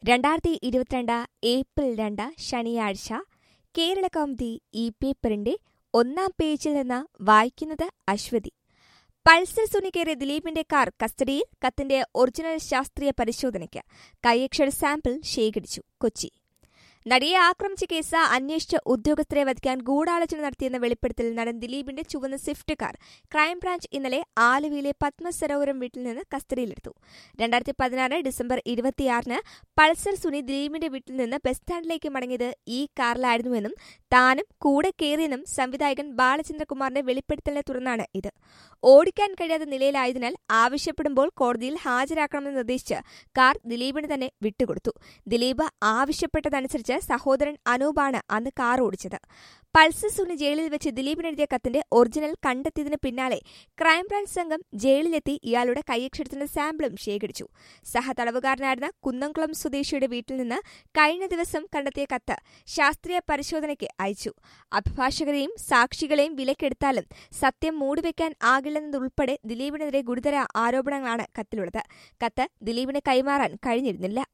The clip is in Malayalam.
രണ്ടായിരത്തി ഇരുപത്തിരണ്ട് ഏപ്രിൽ രണ്ട് ശനിയാഴ്ച കേരള കൗമുദി ഈ പേപ്പറിന്റെ ഒന്നാം പേജിൽ നിന്ന് വായിക്കുന്നത് അശ്വതി പൾസർ സുനിക്കേറിയ ദിലീപിന്റെ കാർ കസ്റ്റഡിയിൽ കത്തിന്റെ ഒറിജിനൽ ശാസ്ത്രീയ പരിശോധനയ്ക്ക് കൈയക്ഷര സാമ്പിൾ ശേഖരിച്ചു കൊച്ചി നടിയെ ആക്രമിച്ച കേസ് അന്വേഷിച്ച ഉദ്യോഗസ്ഥരെ വധിക്കാൻ ഗൂഢാലോചന നടത്തിയെന്ന വെളിപ്പെടുത്തൽ നടൻ ദിലീപിന്റെ ചുവന്ന സ്വിഫ്റ്റ് കാർ ക്രൈംബ്രാഞ്ച് ഇന്നലെ ആലുവയിലെ പത്മസരോവരം വീട്ടിൽ നിന്ന് കസ്റ്റഡിയിലെടുത്തു രണ്ടായിരത്തി പതിനാറ് ഡിസംബർ ഇരുപത്തിയാറിന് പൾസർ സുനി ദിലീപിന്റെ വീട്ടിൽ നിന്ന് ബസ് സ്റ്റാൻഡിലേക്ക് മടങ്ങിയത് ഈ കാറിലായിരുന്നുവെന്നും താനും കൂടെ കയറിയെന്നും സംവിധായകൻ ബാലചന്ദ്രകുമാറിന്റെ വെളിപ്പെടുത്തലിനെ തുടർന്നാണ് ഇത് ഓടിക്കാൻ കഴിയാത്ത നിലയിലായതിനാൽ ആവശ്യപ്പെടുമ്പോൾ കോടതിയിൽ ഹാജരാക്കണമെന്ന് നിർദ്ദേശിച്ച് കാർ ദിലീപിന് തന്നെ വിട്ടുകൊടുത്തു ദിലീപ് ആവശ്യപ്പെട്ടതനുസരിച്ച് സഹോദരൻ അനൂപാണ് അന്ന് കാർ ഓടിച്ചത് പൾസർ സുനി ജയിലിൽ വെച്ച് ദിലീപിനെഴുതിയ കത്തിന്റെ ഒറിജിനൽ കണ്ടെത്തിയതിന് പിന്നാലെ ക്രൈംബ്രാഞ്ച് സംഘം ജയിലിലെത്തി ഇയാളുടെ കൈയക്ഷരത്തിന്റെ സാമ്പിളും ശേഖരിച്ചു സഹതടവുകാരനായിരുന്ന കുന്നംകുളം സ്വദേശിയുടെ വീട്ടിൽ നിന്ന് കഴിഞ്ഞ ദിവസം കണ്ടെത്തിയ കത്ത് ശാസ്ത്രീയ പരിശോധനയ്ക്ക് അയച്ചു അഭിഭാഷകരെയും സാക്ഷികളെയും വിലക്കെടുത്താലും സത്യം മൂടിവെക്കാൻ ആകില്ലെന്നതുൾപ്പെടെ ദിലീപിനെതിരെ ഗുരുതര ആരോപണങ്ങളാണ് കത്തിലുള്ളത് കത്ത് ദിലീപിന് കൈമാറാൻ കഴിഞ്ഞിരുന്നില്ല